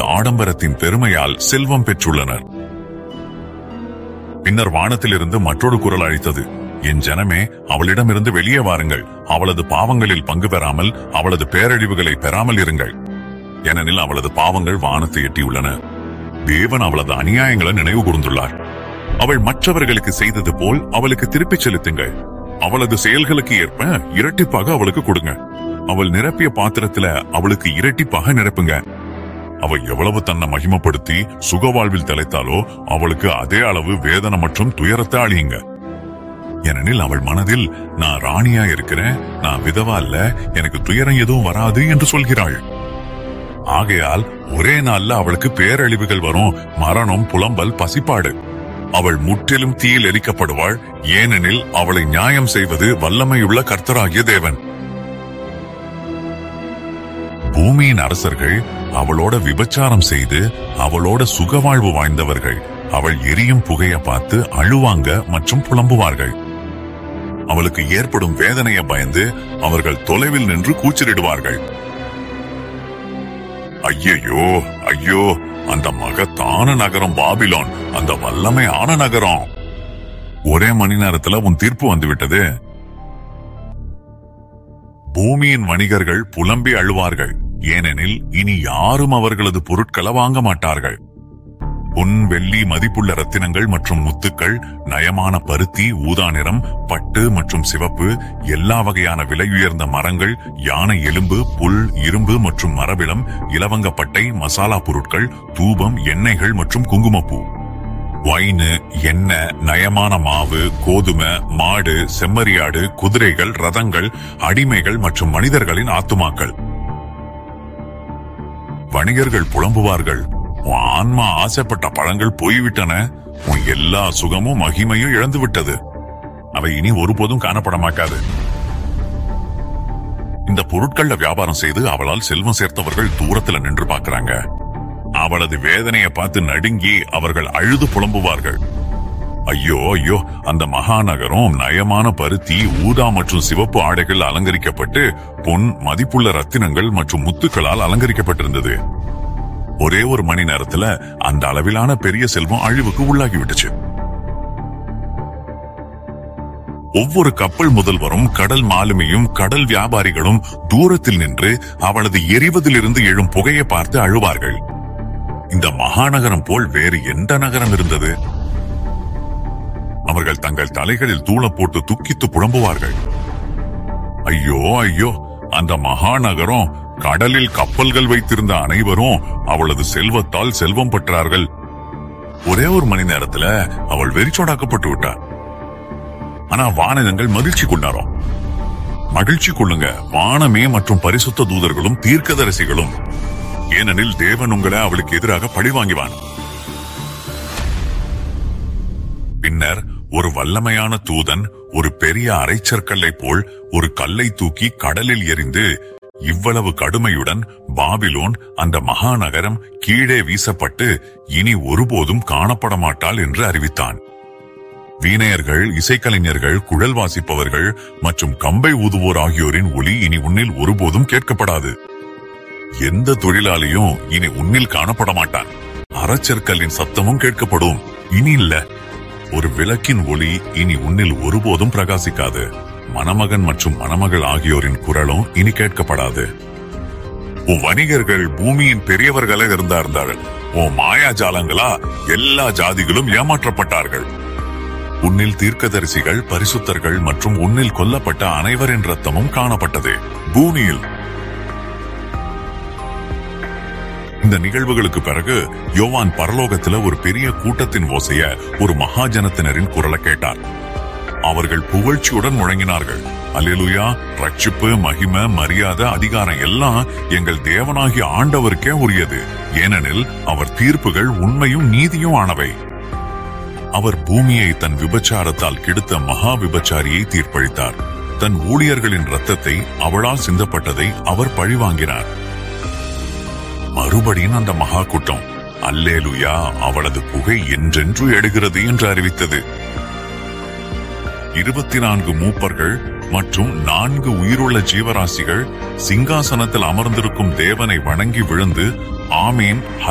தங்களது ஆடம்பரத்தின் பெருமையால் செல்வம் பெற்றுள்ளனர் பின்னர் வானத்திலிருந்து மற்றொரு குரல் அழைத்தது என் ஜனமே அவளிடமிருந்து வெளியே வாருங்கள் அவளது பாவங்களில் பங்கு பெறாமல் அவளது பேரழிவுகளை பெறாமல் இருங்கள் ஏனெனில் அவளது பாவங்கள் வானத்தை எட்டியுள்ளன தேவன் அவளது அநியாயங்களை நினைவு கூர்ந்துள்ளார் அவள் மற்றவர்களுக்கு செய்தது போல் அவளுக்கு திருப்பிச் செலுத்துங்கள் அவளது செயல்களுக்கு ஏற்ப இரட்டிப்பாக அவளுக்கு கொடுங்க அவள் நிரப்பிய பாத்திரத்துல அவளுக்கு இரட்டிப்பாக நிரப்புங்க அவ எவ்வளவு தன்னை மகிமைப்படுத்தி சுகவாழ்வில் தலைத்தாலோ அவளுக்கு அதே அளவு வேதனை மற்றும் துயரத்தை அழியுங்க ஏனெனில் அவள் மனதில் நான் ராணியா இருக்கிறேன் நான் விதவா இல்ல எனக்கு துயரம் எதுவும் வராது என்று சொல்கிறாள் ஆகையால் ஒரே நாள்ல அவளுக்கு பேரழிவுகள் வரும் மரணம் புலம்பல் பசிப்பாடு அவள் முற்றிலும் தீயில் எரிக்கப்படுவாள் ஏனெனில் அவளை நியாயம் செய்வது வல்லமையுள்ள கர்த்தராகிய தேவன் பூமியின் அரசர்கள் அவளோட விபச்சாரம் செய்து அவளோட சுகவாழ்வு வாழ்ந்தவர்கள் அவள் எரியும் புகைய பார்த்து அழுவாங்க மற்றும் புலம்புவார்கள் அவளுக்கு ஏற்படும் வேதனையை பயந்து அவர்கள் தொலைவில் நின்று கூச்சலிடுவார்கள் ஐயையோ ஐயோ அந்த மகத்தான நகரம் பாபிலோன் அந்த வல்லமையான நகரம் ஒரே மணி நேரத்துல உன் தீர்ப்பு வந்து விட்டது பூமியின் வணிகர்கள் புலம்பி அழுவார்கள் ஏனெனில் இனி யாரும் அவர்களது பொருட்களை வாங்க மாட்டார்கள் பொன் வெள்ளி மதிப்புள்ள ரத்தினங்கள் மற்றும் முத்துக்கள் நயமான பருத்தி ஊதா நிறம் பட்டு மற்றும் சிவப்பு எல்லா வகையான விலையுயர்ந்த மரங்கள் யானை எலும்பு புல் இரும்பு மற்றும் மரபிளம் இலவங்கப்பட்டை மசாலா பொருட்கள் தூபம் எண்ணெய்கள் மற்றும் குங்குமப்பூ வைனு எண்ணெய் நயமான மாவு கோதுமை மாடு செம்மறியாடு குதிரைகள் ரதங்கள் அடிமைகள் மற்றும் மனிதர்களின் ஆத்துமாக்கள் வணிகர்கள் புலம்புவார்கள் உன் ஆன்மா ஆசைப்பட்ட பழங்கள் போய்விட்டன உன் எல்லா சுகமும் மகிமையும் இழந்து விட்டது அவை இனி ஒருபோதும் காணப்பட மாட்டாது இந்த பொருட்கள்ல வியாபாரம் செய்து அவளால் செல்வம் சேர்த்தவர்கள் தூரத்துல நின்று பார்க்கறாங்க அவளது வேதனையை பார்த்து நடுங்கி அவர்கள் அழுது புலம்புவார்கள் ஐயோ ஐயோ அந்த மகாநகரம் நயமான பருத்தி ஊதா மற்றும் சிவப்பு ஆடைகள் அலங்கரிக்கப்பட்டு பொன் மதிப்புள்ள ரத்தினங்கள் மற்றும் முத்துக்களால் அலங்கரிக்கப்பட்டிருந்தது ஒரே ஒரு மணி நேரத்துல அந்த அளவிலான பெரிய செல்வம் அழிவுக்கு உள்ளாகி விட்டுச்சு ஒவ்வொரு கப்பல் முதல்வரும் கடல் மாலுமியும் கடல் வியாபாரிகளும் தூரத்தில் நின்று அவளது எரிவதிலிருந்து எழும் புகையை பார்த்து அழுவார்கள் இந்த மகாநகரம் போல் வேறு எந்த நகரம் இருந்தது அவர்கள் தங்கள் தலைகளில் தூள போட்டு துக்கித்து புலம்புவார்கள் ஐயோ ஐயோ அந்த மகாநகரம் கடலில் கப்பல்கள் வைத்திருந்த அனைவரும் அவளது செல்வத்தால் செல்வம் பெற்றார்கள் ஒரே ஒரு மணி நேரத்துல அவள் வெறிச்சோடாக்கப்பட்டு விட்டார் ஆனா வானகங்கள் மகிழ்ச்சி கொண்டாரோம் மகிழ்ச்சி கொள்ளுங்க வானமே மற்றும் பரிசுத்த தூதர்களும் தீர்க்கதரிசிகளும் ஏனெனில் தேவன் உங்களை அவளுக்கு எதிராக பழிவாங்கிவான் பின்னர் ஒரு வல்லமையான தூதன் ஒரு பெரிய அரைச்சற்கல்லை போல் ஒரு கல்லை தூக்கி கடலில் எறிந்து இவ்வளவு கடுமையுடன் பாபிலோன் அந்த மகாநகரம் கீழே வீசப்பட்டு இனி ஒருபோதும் காணப்பட மாட்டாள் என்று அறிவித்தான் வீணையர்கள் இசைக்கலைஞர்கள் குழல் வாசிப்பவர்கள் மற்றும் கம்பை ஊதுவோர் ஆகியோரின் ஒலி இனி உன்னில் ஒருபோதும் கேட்கப்படாது எந்த தொழிலாளியும் இனி உன்னில் காணப்பட மாட்டான் அறச்சற்கல்லின் சத்தமும் கேட்கப்படும் இனி இல்ல ஒரு விளக்கின் ஒளி இனி உன்னில் ஒருபோதும் பிரகாசிக்காது மணமகன் மற்றும் மணமகள் ஆகியோரின் குரலும் இனி கேட்கப்படாது உன் வணிகர்கள் பூமியின் பெரியவர்களே இருந்தார்கள் உன் மாயாஜாலங்களா எல்லா ஜாதிகளும் ஏமாற்றப்பட்டார்கள் உன்னில் தீர்க்கதரிசிகள் பரிசுத்தர்கள் மற்றும் உன்னில் கொல்லப்பட்ட அனைவரின் ரத்தமும் காணப்பட்டது பூமியில் இந்த நிகழ்வுகளுக்கு பிறகு யோவான் பரலோகத்துல ஒரு பெரிய கூட்டத்தின் ஓசைய ஒரு மகாஜனத்தினரின் குரலை கேட்டார் அவர்கள் புகழ்ச்சியுடன் முழங்கினார்கள் அல்லேலூயா ரட்சிப்பு மகிமை மரியாதை அதிகாரம் எல்லாம் எங்கள் தேவனாகிய ஆண்டவருக்கே உரியது ஏனெனில் அவர் தீர்ப்புகள் உண்மையும் நீதியும் ஆனவை அவர் பூமியை தன் விபச்சாரத்தால் கெடுத்த மகா விபச்சாரியை தீர்ப்பளித்தார் தன் ஊழியர்களின் ரத்தத்தை அவளால் சிந்தப்பட்டதை அவர் பழிவாங்கினார் மறுபடியும் அந்த மகா கூட்டம் அல்லேலுயா அவளது புகை என்றென்று எடுகிறது என்று அறிவித்தது இருபத்தி நான்கு மூப்பர்கள் மற்றும் நான்கு உயிருள்ள ஜீவராசிகள் சிங்காசனத்தில் அமர்ந்திருக்கும் தேவனை வணங்கி விழுந்து ஆமீன்